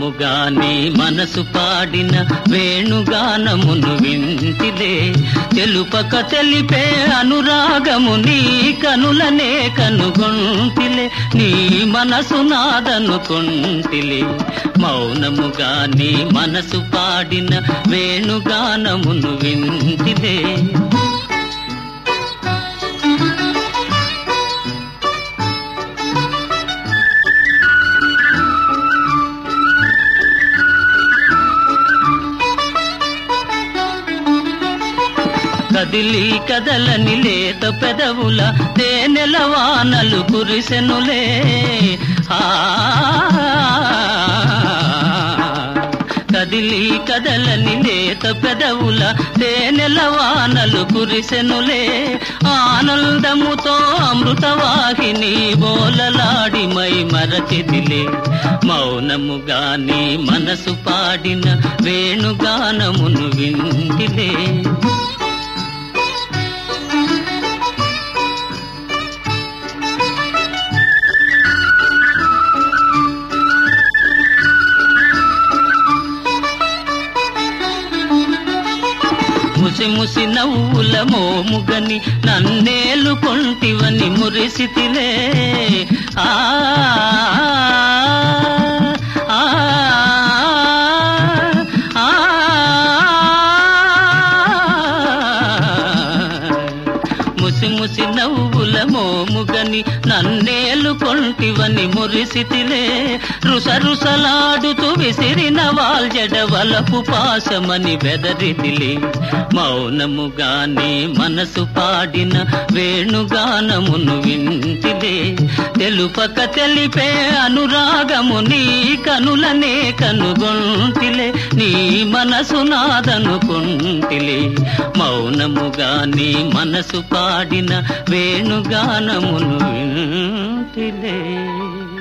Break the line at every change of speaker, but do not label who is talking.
మౌనముగా నీ మనసు పాడిన వేణుగానమును వింటిలే తెలుపక తెలిపే అనురాగము నీ కనులనే కనుగొంటిలే నీ మనసు నాదనుకొంటిలే మౌనముగా నీ మనసు పాడిన వేణుగానమును వింటిలే కదిలి కదలని లేత పెదవుల తేనెల వానలు కురిసెనులే ఆ కదిలి కదలని లేత పెదవుల తేనెల వానలు కురిసెనులే ఆనందముతో అమృతవాహిని బోలలాడి మై మరచిదిలే మౌనముగా నీ మనసు పాడిన వేణుగానమును వింటిలే ముసి ముసి నవ్వుల మోముగని నన్నేలు కొంటివని మురిసితిలే ఆ ఆ, ఆ, ముసి ముసి నవ్వుల మోముగని నన్నేలు కొంటివని మురిసితిలే రుస రుసలాడుతూ విసిరిన వాల్జడ వలపు పాశమని బెదరితిలే మౌనముగా నీ మనసు పాడిన వేణుగానమును వింటిలే తెలుపక తెలిపే అనురాగము నీ కనులనే కనుగొంటిలే నీ మనసు నాదనుకుంటిలే మౌనముగా నీ మనసు పాడిన వేణుగానమును వింటిలే